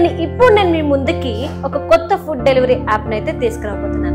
కానీ ఇప్పుడు నేను మీ ముందుకి ఒక కొత్త ఫుడ్ డెలివరీ యాప్ అయితే తీసుకురాబోతున్నాను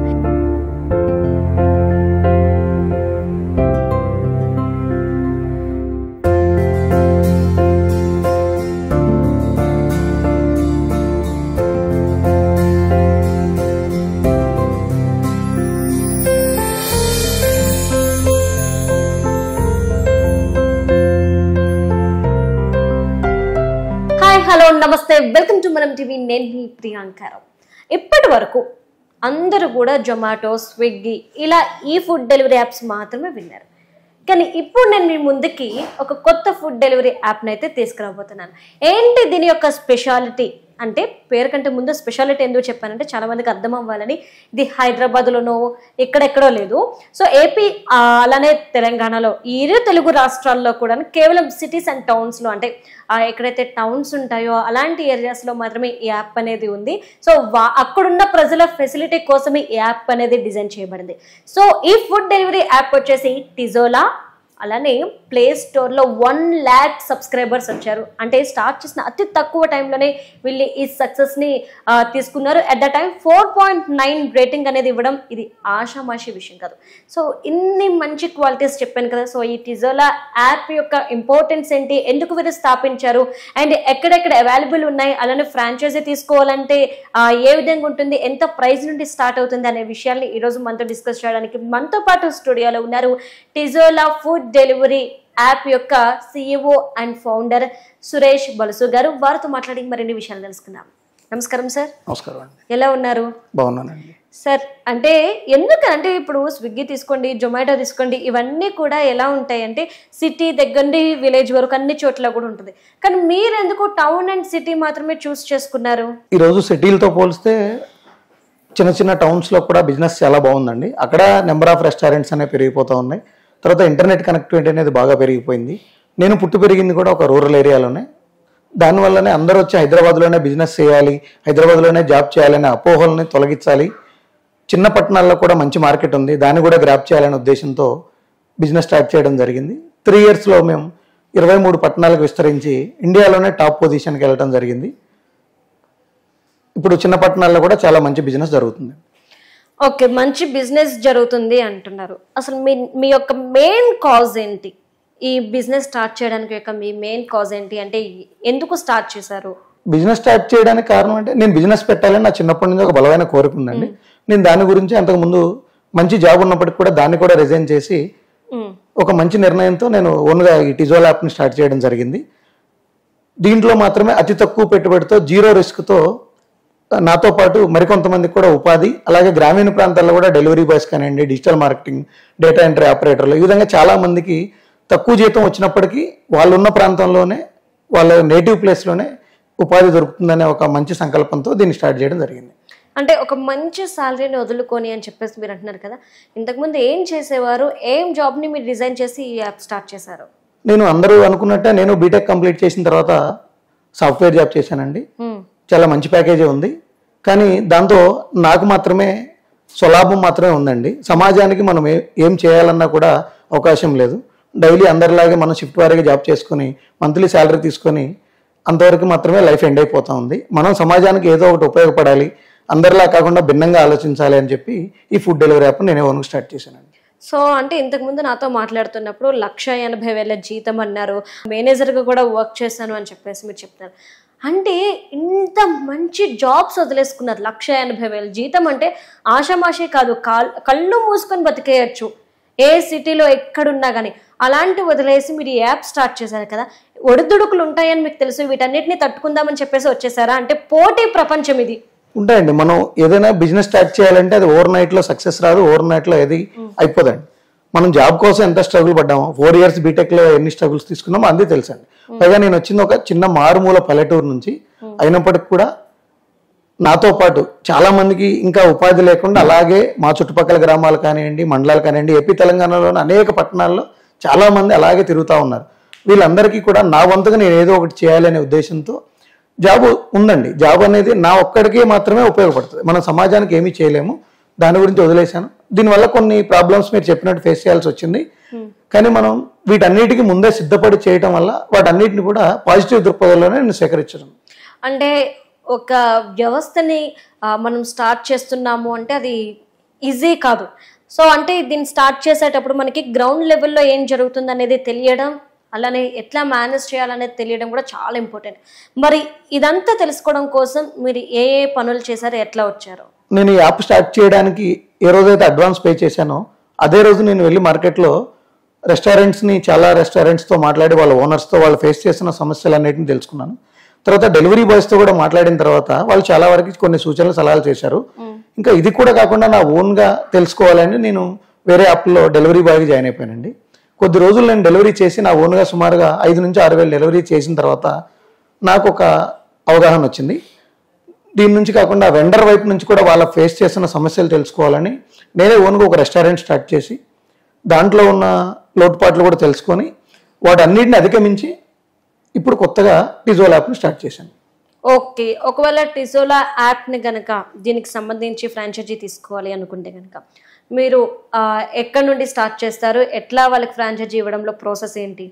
హాయ్ హలో నమస్తే వెల్కమ్ టు మనం టీవీ నేను మీ ప్రియాంకారావు ఇప్పటి వరకు అందరూ కూడా జొమాటో స్విగ్గీ ఇలా ఈ ఫుడ్ డెలివరీ యాప్స్ మాత్రమే విన్నారు కానీ ఇప్పుడు నేను మీ ముందుకి ఒక కొత్త ఫుడ్ డెలివరీ యాప్ని అయితే తీసుకురాబోతున్నాను ఏంటి దీని యొక్క స్పెషాలిటీ అంటే పేరు కంటే ముందు స్పెషాలిటీ ఎందుకు చెప్పానంటే చాలా మందికి అర్థం అవ్వాలని ఇది హైదరాబాద్లోనో ఎక్కడెక్కడో లేదు సో ఏపీ ఆ, అలానే తెలంగాణలో ఈ ఇరు తెలుగు రాష్ట్రాల్లో కూడా కేవలం సిటీస్ అండ్ టౌన్స్లో అంటే ఆ, ఎక్కడైతే టౌన్స్ ఉంటాయో అలాంటి ఏరియాస్లో మాత్రమే ఈ యాప్ అనేది ఉంది సో వా అక్కడున్న ప్రజల ఫెసిలిటీ కోసమే ఈ యాప్ అనేది డిజైన్ చేయబడింది సో ఈ ఫుడ్ డెలివరీ యాప్ వచ్చేసి టిజోలా అలానే ప్లే స్టోర్లో వన్ ల్యాక్ సబ్స్క్రైబర్స్ వచ్చారు అంటే స్టార్ట్ చేసిన అతి తక్కువ టైంలోనే వీళ్ళు ఈ సక్సెస్ని తీసుకున్నారు at the time four point nine rating అనేది ఇవ్వడం ఇది ఆషామాషి విషయం కాదు సో ఇన్ని మంచి క్వాలిటీస్ చెప్పాను కదా సో ఈ టిజోలా యాప్ యొక్క ఇంపార్టెన్స్ ఏంటి ఎందుకు వీరు స్థాపించారు అండ్ ఎక్కడెక్కడ అవైలబుల్ ఉన్నాయి అలానే ఫ్రాంచైజీ తీసుకోవాలంటే ఆ, ఏ విధంగా ఉంటుంది ఎంత ప్రైస్ నుండి స్టార్ట్ అవుతుంది అనే విషయాల్ని ఈరోజు మనతో డిస్కస్ చేయడానికి మనతో పాటు స్టూడియోలో ఉన్నారు టిజోలా ఫుడ్ డెలివరీ యాప్ యొక్క CEO and founder Suresh Balusu గారు వారితో మాట్లాడి మరిన్ని విషయాలు తెలుసుకుందాం నమస్కారం సార్ నమస్కారం అండి ఎలా ఉన్నారు బాగున్నానండి సార్ అంటే ఎందుకంటే ఇప్పుడు స్విగ్గీ తీసుకోండి జొమాటో తీసుకోండి ఇవన్నీ కూడా ఎలా ఉంటాయి అంటే సిటీ దగ్గర నుండి విలేజ్ వరకు అన్ని చోట్ల కూడా ఉంటుంది కానీ మీరు ఎందుకు టౌన్ అండ్ సిటీ మాత్రమే చూస్ చేసుకున్నారు ఈరోజు సిటీలతో పోలిస్తే చిన్న చిన్న టౌన్స్లో కూడా బిజినెస్ చాలా బాగుందండి అక్కడ నెంబర్ ఆఫ్ రెస్టారెంట్స్ అనేవి పెరిగిపోతూ ఉన్నాయి తర్వాత ఇంటర్నెట్ కనెక్టివిటీ అనేది బాగా పెరిగిపోయింది నేను పుట్టి పెరిగింది కూడా ఒక రూరల్ ఏరియాలోనే దానివల్లనే అందరూ వచ్చి హైదరాబాద్లోనే బిజినెస్ చేయాలి హైదరాబాద్లోనే జాబ్ చేయాలనే అపోహల్ని తొలగించాలి చిన్న పట్టణాల్లో కూడా మంచి మార్కెట్ ఉంది దాన్ని కూడా గ్రాప్ చేయాలనే ఉద్దేశంతో బిజినెస్ స్టార్ట్ చేయడం జరిగింది త్రీ ఇయర్స్లో మేము ఇరవై మూడు పట్టణాలకు విస్తరించి ఇండియాలోనే టాప్ పొజిషన్కి వెళ్ళడం జరిగింది ఇప్పుడు చిన్న పట్టణాల్లో కూడా చాలా మంచి బిజినెస్ జరుగుతుంది ఓకే మంచి బిజినెస్ జరుగుతుంది అంటున్నారు అసలు మీ మీ యొక్క మెయిన్ కాజ్ ఏంటి ఈ బిజినెస్ స్టార్ట్ చేయడానికి యొక్క మీ మెయిన్ కాజ్ ఏంటి అంటే ఎందుకు స్టార్ట్ చేశారు బిజినెస్ స్టార్ట్ చేయడానికి కారణం అంటే నేను బిజినెస్ పెట్టాలని నా చిన్నప్పటి నుంచి ఒక బలమైన కోరిక ఉందండి నేను దాని గురించి అంతకుముందు మంచి జాబ్ ఉన్నప్పటికీ కూడా దాన్ని కూడా రిజైన్ చేసి మ్మ్. ఒక మంచి నిర్ణయంతో నేను ఓన్గా ఈ టిజోల్ యాప్ని స్టార్ట్ చేయడం జరిగింది దీంట్లో మాత్రమే అతి తక్కువ పెట్టుబడితో జీరో రిస్క్తో నాతో పాటు మరికొంతమందికి కూడా ఉపాధి అలాగే గ్రామీణ ప్రాంతాల్లో కూడా డెలివరీ బాయ్స్ కానివ్వండి డిజిటల్ మార్కెటింగ్ డేటా ఎంట్రీ ఆపరేటర్లు ఈ విధంగా చాలా మందికి తక్కువ జీతం వచ్చినప్పటికీ వాళ్ళు ఉన్న ప్రాంతంలోనే వాళ్ళ నేటివ్ ప్లేస్లోనే ఉపాధి దొరుకుతుందనే ఒక మంచి సంకల్పంతో దీన్ని స్టార్ట్ చేయడం జరిగింది అంటే ఒక మంచి శాలరీని వదులుకొని అని చెప్పేసి మీరు అంటున్నారు కదా ఇంతకుముందు ఏం చేసేవారు ఏం జాబ్ని మీరు డిజైన్ చేసి ఈ యాప్ స్టార్ట్ చేశారు నేను అందరూ అనుకున్నట్టే నేను బీటెక్ కంప్లీట్ చేసిన తర్వాత సాఫ్ట్వేర్ జాబ్ చేశానండి మ్మ్. చాలా మంచి ప్యాకేజీ ఉంది కానీ దాంతో నాకు మాత్రమే స్వలాభం మాత్రమే ఉందండి సమాజానికి మనం ఏ- ఏం చేయాలన్నా కూడా అవకాశం లేదు డైలీ అందరిలాగే మనం షిఫ్ట్ వారీగా జాబ్ చేసుకుని మంత్లీ శాలరీ తీసుకొని అంతవరకు మాత్రమే లైఫ్ ఎండ్ అయిపోతా ఉంది మనం సమాజానికి ఏదో ఒకటి ఉపయోగపడాలి అందరిలా కాకుండా భిన్నంగా ఆలోచించాలి అని చెప్పి ఈ ఫుడ్ డెలివరీ యాప్ నేను ఓన్గా స్టార్ట్ చేశానండి సో అంటే ఇంతకుముందు నాతో మాట్లాడుతున్నప్పుడు లక్ష ఎనభై వేల జీతం అన్నారు మేనేజర్గా కూడా వర్క్ చేశాను అని చెప్పేసి మీరు చెప్తున్నారు అంటే ఇంత మంచి జాబ్స్ వదిలేసుకున్నారు లక్ష ఎనభై వేల జీతం అంటే ఆషామాషి కాదు కాల్ కళ్ళు మూసుకొని బతికేయచ్చు ఏ సిటీలో ఎక్కడున్నా కానీ అలాంటి వదిలేసి మీరు ఈ యాప్ స్టార్ట్ చేశారు కదా ఒడిదుడుకులు ఉంటాయని మీకు తెలుసు వీటన్నిటిని తట్టుకుందామని చెప్పేసి వచ్చేసారా అంటే పోటీ ప్రపంచం ఇది ఉంటాయండి మనం ఏదైనా బిజినెస్ స్టార్ట్ చేయాలంటే అది ఓవర్ నైట్ లో సక్సెస్ రాదు ఓవర్ నైట్ లో ఏది అయిపోదండి మనం జాబ్ కోసం ఎంత స్ట్రగుల్ పడ్డామో ఫోర్ ఇయర్స్ బీటెక్ లో ఎన్ని స్ట్రగుల్స్ తీసుకున్నామో అందే తెలుసండి పైగా నేను వచ్చింది ఒక చిన్న మారుమూల పల్లెటూరు నుంచి అయినప్పటికీ కూడా నాతో పాటు చాలా మందికి ఇంకా ఉపాధి లేకుండా అలాగే మా చుట్టుపక్కల గ్రామాలు కానివ్వండి మండలాలు కానివ్వండి ఏపీ తెలంగాణలోని అనేక పట్టణాల్లో చాలా మంది అలాగే తిరుగుతూ ఉన్నారు వీళ్ళందరికీ కూడా నా వంతుగా నేను ఏదో ఒకటి చేయాలనే ఉద్దేశంతో జాబ్ ఉందండి జాబ్ అనేది నా ఒక్కడికే మాత్రమే ఉపయోగపడుతుంది మనం సమాజానికి ఏమీ చేయలేము దాని గురించి వదిలేశాను దీనివల్ల కొన్ని ప్రాబ్లమ్స్ మీరు చెప్పినట్టు ఫేస్ చేయాల్సి వచ్చింది కానీ మనం వీటన్నిటికీ ముందే సిద్ధపడి చేయటం వల్ల వాటన్నిటిని కూడా పాజిటివ్ దృక్పథంలోనే నేను స్వీకరించడం అంటే ఒక వ్యవస్థని ఆ, మనం స్టార్ట్ చేస్తున్నాము అంటే అది ఈజీ కాదు సో అంటే దీన్ని స్టార్ట్ చేసేటప్పుడు మనకి గ్రౌండ్ లెవెల్లో ఏం జరుగుతుంది అనేది తెలియడం అలానే ఎట్లా మేనేజ్ చేయాలనేది తెలియడం కూడా చాలా ఇంపార్టెంట్ మరి ఇదంతా తెలుసుకోవడం కోసం మీరు ఏ ఏ పనులు చేశారు ఎట్లా వచ్చారు నేను ఈ యాప్ స్టార్ట్ చేయడానికి ఏ రోజైతే అడ్వాన్స్ పే చేశానో అదే రోజు నేను వెళ్ళి మార్కెట్లో రెస్టారెంట్స్ని చాలా రెస్టారెంట్స్తో మాట్లాడి వాళ్ళ ఓనర్స్తో వాళ్ళు ఫేస్ చేసిన సమస్యలన్నిటిని తెలుసుకున్నాను తర్వాత డెలివరీ బాయ్స్తో కూడా మాట్లాడిన తర్వాత వాళ్ళు చాలా వరకు కొన్ని సూచనలు సలహాలు చేశారు ఇంకా ఇది కూడా కాకుండా నా ఓన్గా తెలుసుకోవాలని నేను వేరే యాప్లో డెలివరీ బాయ్గా జాయిన్ అయిపోయానండి కొద్ది రోజులు నేను డెలివరీ చేసి నా ఓన్గా సుమారుగా ఐదు నుంచి ఆరు వేలు డెలివరీ చేసిన తర్వాత నాకు ఒక అవగాహన వచ్చింది దీని నుంచి కాకుండా వెండర్ వైపు నుంచి కూడా వాళ్ళ ఫేస్ చేస్తున్న సమస్యలు తెలుసుకోవాలని నేనే ఓన్గా ఒక రెస్టారెంట్ స్టార్ట్ చేసి దాంట్లో ఉన్న లోటుపాట్లు కూడా తెలుసుకొని వాటన్నిటిని అధిగమించి ఇప్పుడు కొత్తగా టిజోల్ యాప్ని స్టార్ట్ చేశాను ఓకే ఒకవేళ టిజోలా యాప్ని గనక దీనికి సంబంధించి ఫ్రాంచైజీ తీసుకోవాలి అనుకుంటే గనక మీరు ఆ, ఎక్కడి నుండి స్టార్ట్ చేస్తారు ఎట్లా వాళ్ళకి ఫ్రాంచైజీ ఇవ్వడంలో ప్రాసెస్ ఏంటి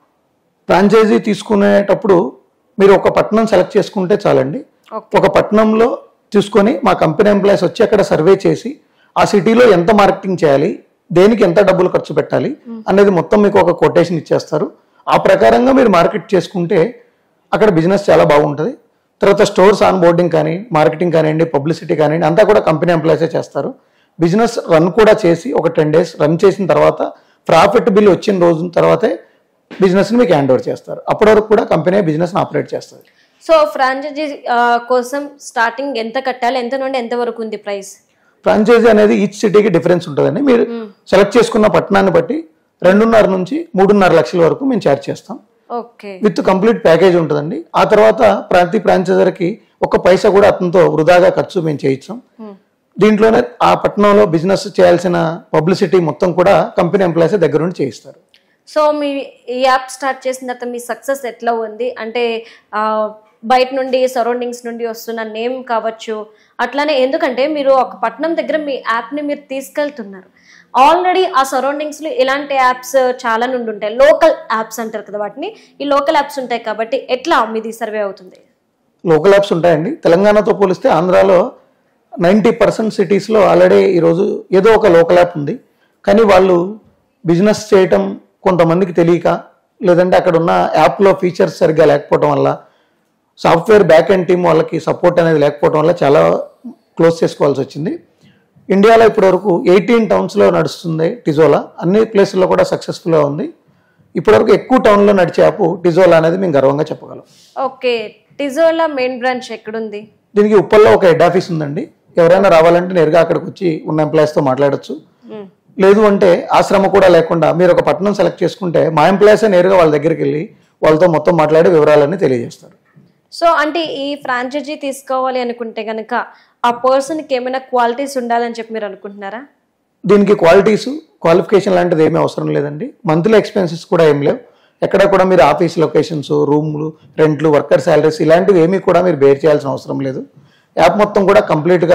ఫ్రాంచైజీ తీసుకునేటప్పుడు మీరు ఒక పట్టణం సెలెక్ట్ చేసుకుంటే చాలండి ఓకే ఒక పట్టణంలో చూసుకొని మా కంపెనీ ఎంప్లాయీస్ వచ్చి అక్కడ సర్వే చేసి ఆ సిటీలో ఎంత మార్కెటింగ్ చేయాలి దేనికి ఎంత డబ్బులు ఖర్చు పెట్టాలి అనేది మొత్తం మీకు ఒక కొటేషన్ ఇచ్చేస్తారు ఆ ప్రకారంగా మీరు మార్కెట్ చేసుకుంటే అక్కడ బిజినెస్ చాలా బాగుంటుంది తర్వాత స్టోర్స్ ఆన్ బోర్డింగ్ కానీ మార్కెటింగ్ కానివ్వండి పబ్లిసిటీ కానివ్వండి అంతా కూడా కంపెనీ ఎంప్లాయీసే చేస్తారు బిజినెస్ రన్ కూడా చేసి ఒక టెన్ డేస్ రన్ చేసిన తర్వాత ప్రాఫిట్ బిల్ వచ్చిన రోజు తర్వాతే బిజినెస్ని మీకు హ్యాండ్ ఓవర్ చేస్తారు అప్పటి వరకు కూడా కంపెనీ బిజినెస్ని ఆపరేట్ చేస్తుంది సో ఫ్రాంచైజీ కోసం స్టార్టింగ్ ఎంత కట్టాలి ఎంత నుండి ఎంత వరకు ఉంది ప్రైస్ ఫ్రాంచైజీ అనేది ఈచ్ సిటీకి డిఫరెన్స్ ఉంటుందండి మీరు సెలెక్ట్ చేసుకున్న పట్టణాన్ని బట్టి రెండున్నర నుంచి మూడున్నర లక్షల వరకు మేము ఛార్జ్ చేస్తాం ఓకే విత్ కంప్లీట్ ప్యాకేజ్ ఉంటుందండి ఆ తర్వాత ప్రతి ఫ్రాంచైజర్కి ఒక పైసా కూడా అతనితో వృధాగా ఖర్చు మేము చేయించాం దీంట్లోనే ఆ పట్టణంలో బిజినెస్ చేయాల్సిన పబ్లిసిటీ మొత్తం కూడా కంపెనీ ఎంప్లాయీస్ దగ్గర నుండి చేయిస్తారు సో మీ ఈ యాప్ స్టార్ట్ చేసిన తర్వాత మీ సక్సెస్ ఎట్లా ఉంది అంటే ఆ, బయట నుండి సరౌండింగ్స్ నుండి వస్తున్న నేమ్ కావచ్చు అట్లానే ఎందుకంటే మీరు ఒక పట్టణం దగ్గర మీ యాప్ని మీరు తీసుకెళ్తున్నారు ఆల్రెడీ ఆ సరౌండింగ్స్లో ఇలాంటి యాప్స్ చాలా నుండి ఉంటాయి లోకల్ యాప్స్ అంటారు కదా వాటిని ఈ లోకల్ యాప్స్ ఉంటాయి కాబట్టి ఎట్లా మీది సర్వే అవుతుంది లోకల్ యాప్స్ ఉంటాయండి తెలంగాణతో పోలిస్తే ఆంధ్రాలో నైంటీ పర్సెంట్ సిటీస్లో ఆల్రెడీ ఈరోజు ఏదో ఒక లోకల్ యాప్ ఉంది కానీ వాళ్ళు బిజినెస్ చేయటం కొంతమందికి తెలియక లేదంటే అక్కడ ఉన్న యాప్లో ఫీచర్స్ సరిగ్గా లేకపోవడం వల్ల సాఫ్ట్వేర్ బ్యాక్ ఎండ్ టీమ్ వాళ్ళకి సపోర్ట్ అనేది లేకపోవడం వల్ల చాలా క్లోజ్ చేసుకోవాల్సి వచ్చింది ఇండియాలో ఇప్పటివరకు ఎయిటీన్ టౌన్స్లో నడుస్తుంది టిజోలా అన్ని ప్లేసుల్లో కూడా సక్సెస్ఫుల్గా ఉంది ఇప్పటివరకు ఎక్కువ టౌన్లో నడిచే యాప్ టిజోలా అనేది మేము గర్వంగా చెప్పగలం ఓకే టిజోలా మెయిన్ బ్రాంచ్ ఎక్కడుంది దీనికి ఉప్పల్లో ఒక హెడ్ ఆఫీస్ ఉందండి ఎవరైనా రావాలంటే నేరుగా అక్కడికి వచ్చి ఉన్న ఎంప్లాయీస్తో మాట్లాడొచ్చు మ్మ్. లేదు అంటే ఆశ్రమ కూడా లేకుండా మీరు ఒక పట్టణం సెలెక్ట్ చేసుకుంటే మా ఎంప్లాయీసే నేరుగా వాళ్ళ దగ్గరికి వెళ్ళి వాళ్ళతో మొత్తం మాట్లాడి వివరాలన్నీ తెలియజేస్తారు సో అంటే ఈ ఫ్రాంచైజీ తీసుకోవాలి అనుకుంటే కనుక ఆ పర్సన్కి ఏమైనా క్వాలిటీస్ ఉండాలని చెప్పి మీరు అనుకుంటున్నారా దీనికి క్వాలిటీస్ క్వాలిఫికేషన్ లాంటిది ఏమీ అవసరం లేదండి మంత్లీ ఎక్స్పెన్సెస్ కూడా ఏం లేవు ఎక్కడ కూడా మీరు ఆఫీస్ లొకేషన్స్ రూమ్లు రెంట్లు వర్కర్ శాలరీస్ ఇలాంటివి ఏమీ కూడా మీరు బేర్ చేయాల్సిన అవసరం లేదు యాప్ మొత్తం కూడా కంప్లీట్గా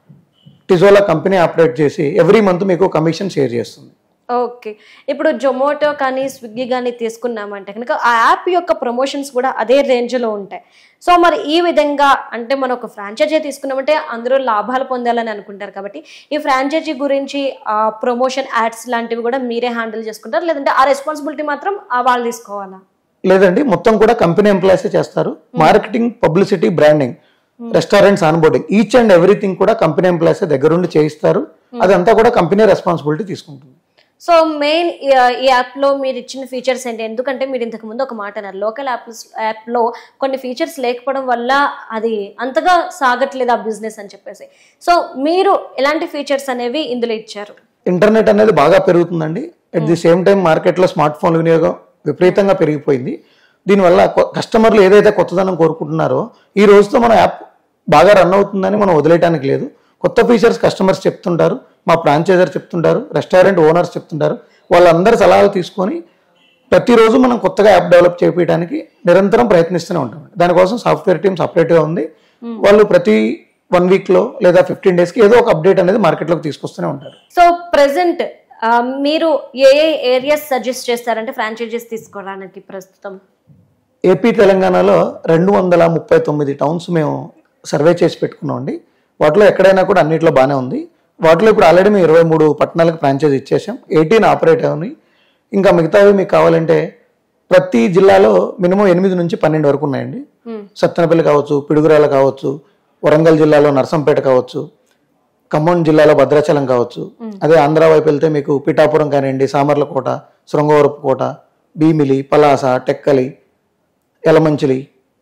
టిజోలా కంపెనీ ఆపరేట్ చేసి ఎవ్రీ మంత్ మీకు కమిషన్ షేర్ చేస్తుంది ఓకే ఇప్పుడు జొమాటో కానీ స్విగ్గీ కానీ తీసుకున్నామంటే కనుక ఆ యాప్ యొక్క ప్రమోషన్స్ కూడా అదే రేంజ్లో ఉంటాయి సో మరి ఈ విధంగా అంటే మనం ఒక ఫ్రాంచైజీ తీసుకున్నామంటే అందరూ లాభాలు పొందాలని అనుకుంటారు కాబట్టి ఈ ఫ్రాంచైజీ గురించి ప్రమోషన్ యాడ్స్ లాంటివి కూడా మీరే హ్యాండిల్ చేసుకుంటారు లేదంటే ఆ రెస్పాన్సిబిలిటీ మాత్రం ఆ వాళ్ళు తీసుకోవాలా లేదండి మొత్తం కూడా కంపెనీ ఎంప్లాయీసే చేస్తారు marketing publicity branding restaurants onboarding each and everything కూడా కంపెనీ ఎంప్లాయీసే దగ్గరుండి చేయిస్తారు అదంతా కూడా కంపెనీ రెస్పాన్సిబిలిటీ తీసుకుంటుంది సో మెయిన్ ఈ యాప్లో మీరు ఇచ్చిన ఫీచర్స్ ఏంటి ఎందుకంటే మీరు ఇంతకు ముందు ఒక మాట అన్నారు లోకల్ యాప్ యాప్లో కొన్ని ఫీచర్స్ లేకపోవడం వల్ల అది అంతగా సాగట్లేదు ఆ బిజినెస్ అని చెప్పేసి సో మీరు ఎలాంటి ఫీచర్స్ అనేవి ఇందులో ఇచ్చారు ఇంటర్నెట్ అనేది బాగా పెరుగుతుందండి అట్ ది సేమ్ టైం మార్కెట్లో స్మార్ట్ ఫోన్ వినియోగం విపరీతంగా పెరిగిపోయింది దీనివల్ల కొ- కస్టమర్లు ఏదైతే కొత్తదనం కోరుకుంటున్నారో ఈ రోజుతో మన యాప్ బాగా రన్ అవుతుందని మనం వదిలేయడానికి లేదు కొత్త ఫీచర్స్ కస్టమర్స్ చెప్తుంటారు మా ఫ్రాంచైజర్ చెప్తుంటారు రెస్టారెంట్ ఓనర్స్ చెప్తుంటారు వాళ్ళందరి సలహాలు తీసుకొని ప్రతిరోజు మనం కొత్తగా యాప్ డెవలప్ చేయడానికి నిరంతరం ప్రయత్నిస్తూనే ఉంటాం దానికోసం సాఫ్ట్వేర్ టీమ్ సపరేట్గా ఉంది వాళ్ళు ప్రతి వన్ వీక్లో లేదా ఫిఫ్టీన్ డేస్కి ఏదో ఒక అప్డేట్ అనేది మార్కెట్లోకి తీసుకొస్తూనే ఉంటారు సో ప్రెసెంట్ మీరు ఏ ఏ ఏరియాస్ సజెస్ట్ చేస్తారంటే ఫ్రాంచైజీస్ తీసుకోవడానికి ప్రస్తుతం ఏపీ తెలంగాణలో రెండు వందల ముప్పై తొమ్మిది టౌన్స్ మేము సర్వే చేసి పెట్టుకున్నామండి వాటిలో ఎక్కడైనా కూడా అన్నిట్లో బాగానే ఉంది వాటిలో ఇప్పుడు ఆల్రెడీ మేము ఇరవై మూడు పట్టణాలకు ఫ్రాంచైజ్ ఇచ్చేసాం ఎయిటీన్ ఆపరేట్ అవునాయి ఇంకా మిగతావి మీకు కావాలంటే ప్రతి జిల్లాలో మినిమం ఎనిమిది నుంచి పన్నెండు వరకు ఉన్నాయండి సత్తెనపల్లి కావచ్చు పిడుగురాల కావచ్చు వరంగల్ జిల్లాలో నర్సంపేట కావచ్చు ఖమ్మం జిల్లాలో భద్రాచలం కావచ్చు అదే ఆంధ్ర వైపు వెళ్తే మీకు పిఠాపురం కానివ్వండి సామర్లకోట శృంగవరపు కోట భీమిలి పలాస టెక్కలి యలమంచిలి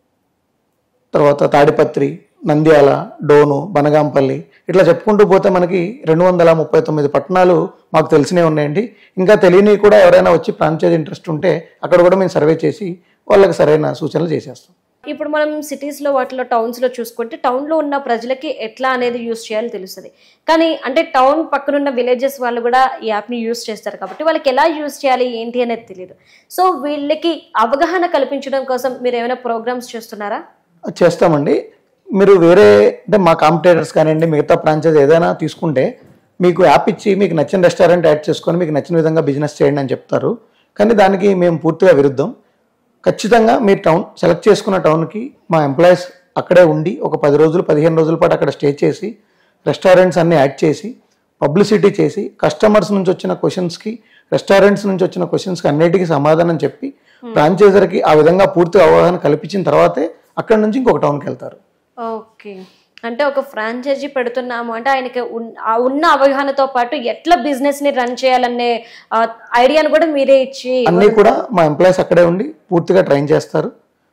తర్వాత తాడిపత్రి నంద్యాల డోను బనగాంపల్లి ఇట్లా చెప్పుకుంటూ పోతే మనకి రెండు వందల ముప్పై తొమ్మిది పట్టణాలు మాకు తెలిసినవి ఉన్నాయండి ఇంకా తెలియని కూడా ఎవరైనా వచ్చి ఫ్రాంచైజ్ ఇంట్రెస్ట్ ఉంటే అక్కడ కూడా మేము సర్వే చేసి వాళ్ళకి సరైన సూచనలు చేసేస్తాం ఇప్పుడు మనం సిటీస్లో వాటిలో టౌన్స్లో చూసుకుంటే టౌన్లో ఉన్న ప్రజలకి ఎట్లా అనేది యూస్ చేయాలో తెలుస్తుంది కానీ అంటే టౌన్ పక్కనున్న విలేజెస్ వాళ్ళు కూడా ఈ యాప్ని యూస్ చేస్తారు కాబట్టి వాళ్ళకి ఎలా యూస్ చేయాలి ఏంటి అనేది తెలియదు సో వీళ్ళకి అవగాహన కల్పించడం కోసం మీరు ఏమైనా ప్రోగ్రామ్స్ చేస్తున్నారా అది చేస్తామండి మీరు వేరే అంటే మా కాంపిటేటర్స్ కానివ్వండి మిగతా ఫ్రాంచైజ్ ఏదైనా తీసుకుంటే మీకు యాప్ ఇచ్చి మీకు నచ్చిన రెస్టారెంట్ యాడ్ చేసుకొని మీకు నచ్చిన విధంగా బిజినెస్ చేయండి అని చెప్తారు కానీ దానికి మేము పూర్తిగా విరుద్ధం ఖచ్చితంగా మీరు టౌన్ సెలెక్ట్ చేసుకున్న టౌన్కి మా ఎంప్లాయీస్ అక్కడే ఉండి ఒక పది రోజులు పదిహేను రోజుల పాటు అక్కడ స్టే చేసి రెస్టారెంట్స్ అన్ని యాడ్ చేసి పబ్లిసిటీ చేసి కస్టమర్స్ నుంచి వచ్చిన క్వశ్చన్స్కి రెస్టారెంట్స్ నుంచి వచ్చిన క్వశ్చన్స్కి అన్నిటికీ సమాధానం చెప్పి ఫ్రాంచైజర్కి ఆ విధంగా పూర్తి అవగాహన కల్పించిన తర్వాతే అక్కడ నుంచి ఇంకొక టౌన్కి వెళ్తారు ఓకే అంటే ఒక ఫ్రాంచైజీ పెడుతున్నాము అంటే ఆయనకి ఉన్- ఆ ఉన్న అవగాహనతో పాటు ఎట్లా బిజినెస్ ని రన్ చేయాలనే ఆ, ఐడియాను కూడా మీరే ఇచ్చి అన్నీ కూడా మా ఎంప్లాయీస్ అక్కడే ఉండి పూర్తిగా ట్రైన్ చేస్తారు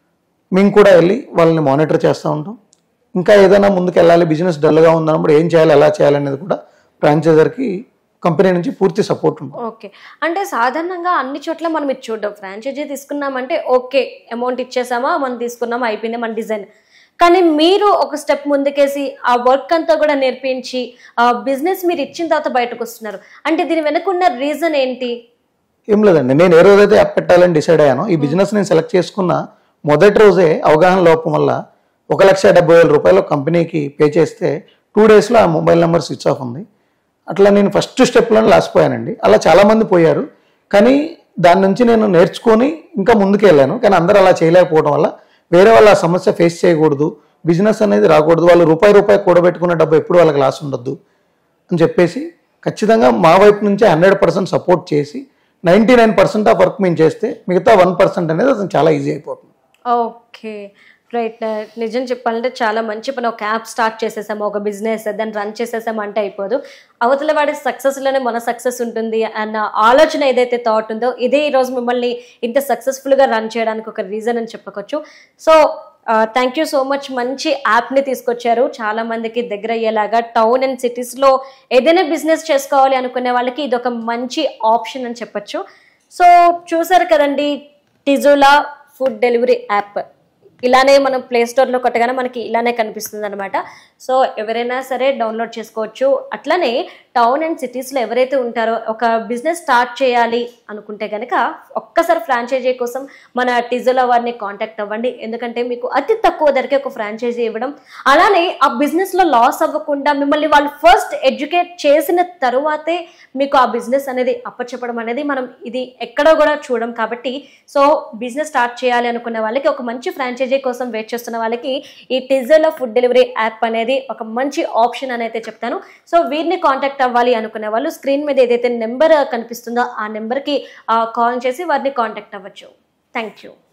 మేము కూడా వెళ్ళి వాళ్ళని మానిటర్ చేస్తూ ఉంటాం ఇంకా ఏదైనా ముందుకు వెళ్ళాలి బిజినెస్ డల్గా ఉందన్నప్పుడు ఏం చేయాలి ఎలా చేయాలనేది కూడా ఫ్రాంచైజర్కి కంపెనీ నుంచి పూర్తి సపోర్ట్ ఉంటుంది ఓకే అంటే సాధారణంగా అన్ని చోట్ల మనం ఇది చూడడం ఫ్రాంచైజీ తీసుకున్నామంటే ఓకే అమౌంట్ ఇచ్చేసామా మనం తీసుకున్నామా అయిపోయింది మన డిజైన్ కానీ మీరు ఒక స్టెప్ ముందుకేసి ఆ వర్క్ అంతా కూడా నేర్పించి ఆ బిజినెస్ మీరు ఇచ్చిన తర్వాత బయటకు వస్తున్నారు అంటే దీని వెనకున్న రీజన్ ఏంటి ఏం లేదండి నేను ఏ రోజైతే యాప్ పెట్టాలని డిసైడ్ అయ్యానో ఈ బిజినెస్ నేను సెలెక్ట్ చేసుకున్న మొదటి రోజే అవగాహన లోపం వల్ల ఒక లక్ష డెబ్బై వేల రూపాయలు కంపెనీకి పే చేస్తే టూ డేస్లో ఆ మొబైల్ నెంబర్ స్విచ్ ఆఫ్ ఉంది అట్లా నేను ఫస్ట్ స్టెప్లో లాసిపోయానండి అలా చాలామంది పోయారు కానీ దాని నుంచి నేను నేర్చుకొని ఇంకా ముందుకు వెళ్ళాను కానీ అందరూ అలా చేయలేకపోవడం వల్ల వేరే వాళ్ళ ఆ సమస్య ఫేస్ చేయకూడదు బిజినెస్ అనేది రాకూడదు వాళ్ళు రూపాయి రూపాయి కూడబెట్టుకున్న డబ్బు ఎప్పుడు వాళ్ళకి లాస్ ఉండొద్దు అని చెప్పేసి ఖచ్చితంగా మా వైపు నుంచి హండ్రెడ్ పర్సెంట్ సపోర్ట్ చేసి ninety nine percent of work మేము చేస్తే మిగతా వన్ పర్సెంట్ అనేది అతను చాలా ఈజీ అయిపోతుంది ఓకే రైట్ నిజం చెప్పాలంటే చాలా మంచి పని ఒక యాప్ స్టార్ట్ చేసేసాము ఒక బిజినెస్ దాన్ని రన్ చేసేసాము అంటే అయిపోదు అవతల వాడి సక్సెస్లోనే మన సక్సెస్ ఉంటుంది అన్న ఆలోచన ఏదైతే థాట్ ఉందో ఇదే ఈరోజు మిమ్మల్ని ఇంత సక్సెస్ఫుల్గా రన్ చేయడానికి ఒక రీజన్ అని చెప్పుకోవచ్చు so thank you so much మంచి యాప్ని తీసుకొచ్చారు చాలా మందికి దగ్గర అయ్యేలాగా టౌన్ అండ్ సిటీస్లో ఏదైనా బిజినెస్ చేసుకోవాలి అనుకునే వాళ్ళకి ఇది ఒక మంచి ఆప్షన్ అని చెప్పొచ్చు సో చూసారు కదండి టిజులా ఫుడ్ డెలివరీ యాప్ ఇలానే మనం ప్లే స్టోర్లో కొట్టగానే మనకి ఇలానే కనిపిస్తుంది అనమాట సో ఎవరైనా సరే డౌన్లోడ్ చేసుకోవచ్చు అట్లనే టౌన్ అండ్ సిటీస్లో ఎవరైతే ఉంటారో ఒక బిజినెస్ స్టార్ట్ చేయాలి అనుకుంటే కనుక ఒక్కసారి ఫ్రాంచైజీ కోసం మన టిజోలో వారిని కాంటాక్ట్ అవ్వండి ఎందుకంటే మీకు అతి తక్కువ ధరకే ఒక ఫ్రాంచైజీ ఇవ్వడం అలానే ఆ బిజినెస్లో లాస్ అవ్వకుండా మిమ్మల్ని వాళ్ళు ఫస్ట్ ఎడ్యుకేట్ చేసిన తరువాతే మీకు ఆ బిజినెస్ అనేది అప్పచెప్పడం అనేది మనం ఇది ఎక్కడో కూడా చూడం కాబట్టి సో బిజినెస్ స్టార్ట్ చేయాలి అనుకున్న వాళ్ళకి ఒక మంచి ఫ్రాంచైజీ కోసం వెయిట్ చేస్తున్న వాళ్ళకి ఈ టిజర్లో ఫుడ్ డెలివరీ యాప్ అనేది ఒక మంచి ఆప్షన్ అని అయితే చెప్తాను సో వీరిని కాంటాక్ట్ అవ్వాలి అనుకునే వాళ్ళు స్క్రీన్ మీద ఏదైతే నెంబర్ కనిపిస్తుందో ఆ నెంబర్కి కాల్ చేసి వారిని కాంటాక్ట్ అవ్వచ్చు థ్యాంక్ యూ